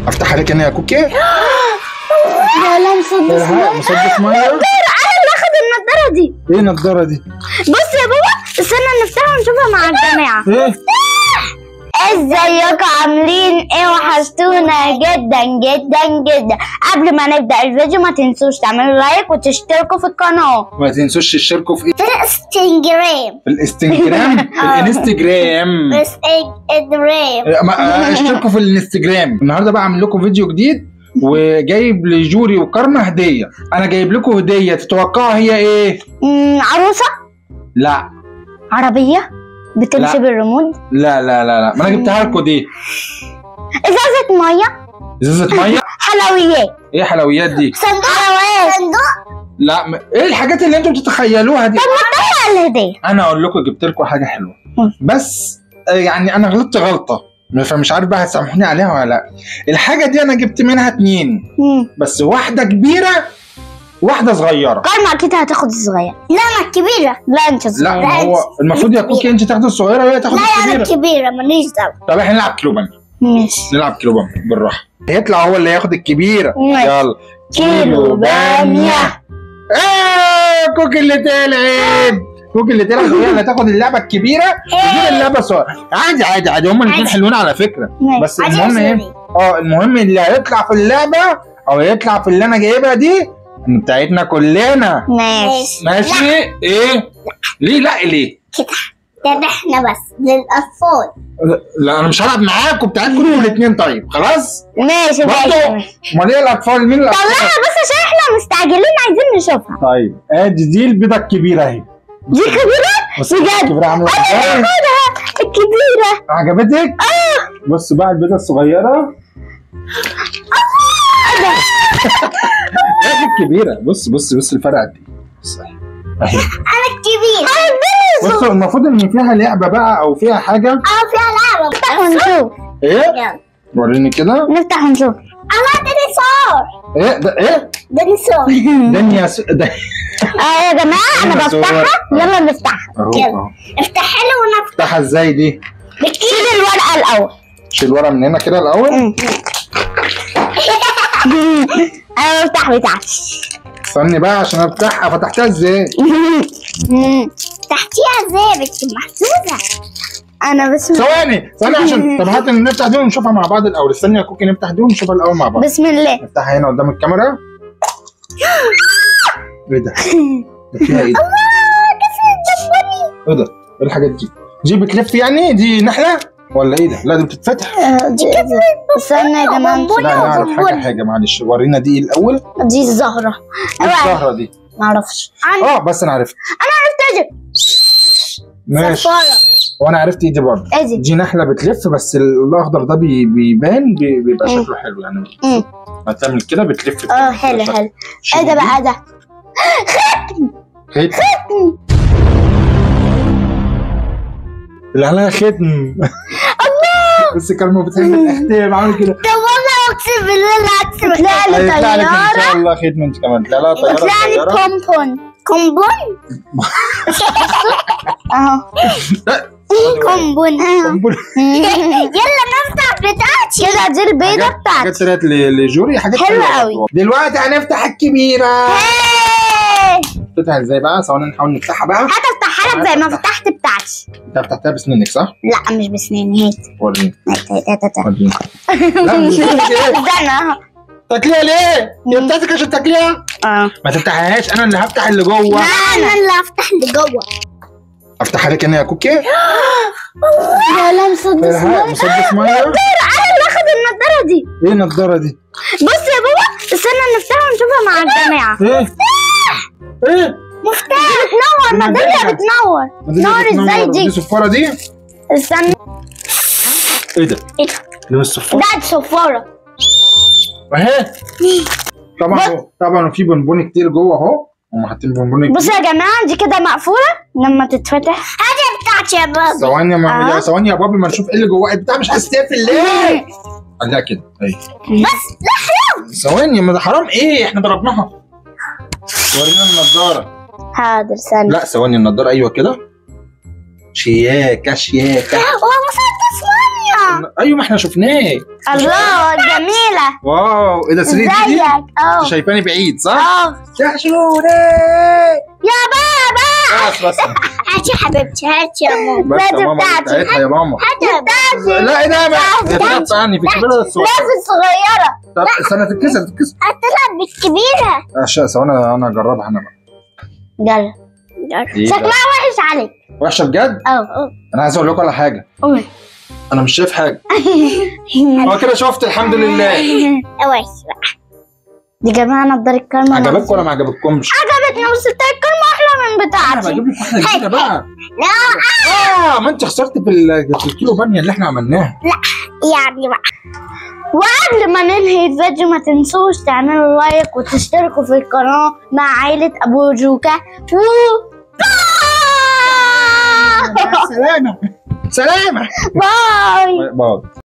افتح عليك انا يا كوكي لا لا مسدس الحق، مسدس ميه انا اللي اخد النضاره دي ايه النضاره دي بص يا بابا استنى نفتحها ونشوفها مع الجماعه ايه ازيكم عاملين ايه وحشتونا جدا جدا جدا قبل ما نبدا الفيديو ما تنسوش تعملوا لايك وتشتركوا في القناه ما تنسوش تشتركوا في ايه في الانستجرام في الانستجرام في الانستجرام الانستجرام ما- اشتركوا في الانستجرام النهارده بقى عامل لكم فيديو جديد وجايب لجوري وكارما هديه انا جايب لكم هديه تتوقعوا هي ايه عروسه لا عربيه بتمشي لا. بالريموت لا لا لا لا ما انا جبتها لكم دي ازازه ميه ازازه ميه حلويات ايه حلويات دي صندوق حلويات صندوق لا م... ايه الحاجات اللي انتم بتتخيلوها دي طلع الهديه انا اقول لكم جبت لكم حاجه حلوه مم. بس آه، يعني انا غلطت غلطه فمش عارف بقى هتسامحوني عليها ولا لا الحاجه دي انا جبت منها اتنين بس واحده كبيره واحده صغيره كارما اكيد هتاخد الصغير لا ما الكبيره لا انت صغيره لا ما هو المفروض يا كوكي انت تاخدي الصغيره وهي تاخد الكبيره الكبيره ماليش دعوه طب احنا نلعب كيلوبان ماشي نلعب كيلوبان بالراحه هيطلع هو اللي ياخد الكبيره ماشي. يلا كيلو باميه ايه كوكي اللي طلعت كوكي اللي طلعت وهي اللي هتاخد اللعبه الكبيره ودي اللعبه الصغيره عادي عادي عادي هما الاثنين عادي. حلوين على فكره ماشي. بس عادي المهم يا ايه سوري. اه المهم اللي هيطلع في اللعبه او هيطلع في اللي انا جايبها دي بتاعتنا كلنا ماشي ماشي ايه ليه لا ليه ده احنا بس للاطفال لا, لا انا مش هلعب معاكم بتاعتكم الاثنين طيب خلاص ماشي برضه ماشي امال ايه الاطفال مين الاطفال طلعها بس عشان احنا مستعجلين عايزين نشوفها طيب ادي دي البيضه الكبيره اهي دي كبيرة بص بجد الكبيره عامله ازاي خدها الكبيرة عجبتك؟ بص بقى البيضه الصغيره ادي الكبيره بص بص بص الفرق قد ايه بص أهي. اهي انا الكبير بص المفروض ان فيها لعبه بقى او فيها حاجه اه فيها لعبة نفتح ونشوف ايه يلا وريني كده نفتح ونشوف انا ديناصور ايه ده ايه ديناصور دنيا س... ده اه يا جماعة انا ديناصور. بفتحها يلا نفتحها اهو يلا. اهو افتحها لي وانا افتحها ازاي دي شيل الورقة الأول شيل ورا من هنا كده الاول انا بفتح بتاعتي استني بقى عشان افتحها فتحتها ازاي تحتيها ازاي بنت محسوسة انا بسم ثواني ثواني عشان طب هات نفتح دي ونشوفها مع بعض الاول استني يا كوكي نفتح دي ونشوفها الاول مع بعض بسم الله نفتحها هنا قدام الكاميرا ايه ده؟ ده فيها ايه ده؟ ايه ده؟ ايه الحاجات دي؟ دي بتلف يعني؟ دي نحلة؟ ولا ايه ده؟ لا دي بتتفتح استنى يا جماعة لا نعرف حاجة حاجة معلش ورينا دي ايه الأول دي الزهرة ايه الزهرة دي؟ معرفش اه بس أنا عرفت عرفت ماشي صفارة وأنا عرفت ايه دي برضه ايه دي؟ دي نحلة بتلف بس الأخضر ده بي- بيبان بي- بيبقى مم. شكله حلو يعني مم. هتعمل كده بتلف اه حلو حلو ايه ده بقى ده؟ خيط اللي عليها ختم الله بس كلمة بتحب الاختام عامل كده طب والله اقسم بالله لا اقسم طلع لي هيطلع لك ان طيارة شاء الله ختم انت كمان لا لا طيارة طلع لي طيارة كومبون كومبون؟ اهو كومبون قنبلة. يلا نفتح بتاعتي كده دي البيضة حاجات بتاعتي طلعت ل- لجوري حاجات حلوة حلوة قوي. برضه. دلوقتي هنفتح الكبيرة هاي! نفتحها ازاي بقى ثواني نحاول نفتحها بقى هتفتحها لك زي ما فتحت بتاعتي انت فتحتها بسنانك صح؟ لا مش بسناني هات وريني هات هات هات هات وريني لا مش بسنانك ايه؟ استنى اهو تاكليها ليه؟ هي بتاعتك عشان تاكليها؟ اه ما تفتحهاش انا اللي هفتح اللي جوه انا اللي هفتح اللي جوه افتحها لك انا يا كوكي لا لا مسدس الحق، ميه مسدس ميه انا اللي اخد النضاره دي ايه النضاره دي؟ بص يا بابا استنى نفتحها ونشوفها مع الجماعه ايه؟ ايه؟ مفتاح بتنور دي ميداليه ميدالية. بتنور ميدالية نور ازاي بتنور. دي دي صفاره دي؟ استنى ايه ده؟ ايه ده؟ دي مش صفاره ده صفاره اهي طبعا هو طبعا في بونبون كتير جوه اهو هم حاطين بونبون بص كتير يا جماعه دي كده مقفوله لما تتفتح هذه بتاعتي يا بابا ثواني يا ماما آه. ثواني يا بابي ما نشوف ايه اللي جوه البتاع مش هستقفل ليه؟ لا كده اهي بس لا حرام ثواني ما ده حرام ايه احنا ضربناها ورينا النضاره حاضر ثانيه لا ثواني النضاره ايوه كده شياكه شياكه هو مسدس ميه ايوه ما احنا شفناه الله جميلة واو ايه ده 3 دي ازيك اه انت شايفاني بعيد صح؟ اه يا شوري يا بابا بس بس هاتي حبيبتي هاتي يا ماما بس يا ماما بتاعتي. بتاعتها يا ماما هاتي بتاعتي لا ايه ده بقى هي بتاعتي. طلعت عني في الكبيره الصغيره لا في الصغيرة طب استنى تتكسر تتكسر هتطلع بالكبيرة عشان ثواني انا اجربها انا بقى جرب إيه شكلها ده؟ وحش عليك وحشه بجد اه انا عايز اقول لكم على حاجه قول انا مش شايف حاجه اه كده شفت الحمد لله وحش بقى دي جماعة نضارة الكلمة عجبتكم ولا ما عجبتكمش؟ عجبتني بس الكلمة أحلى من انا بتاعتي بجيب لك واحده جديده بقى لا اه ما انت خسرت في ال- في الكيلو باميه اللي احنا عملناها يعني بقى وقبل ما ننهي الفيديو ما تنسوش تعملوا لايك وتشتركوا في القناة مع عائلة أبو جوكا و سلامه سلامه باي باي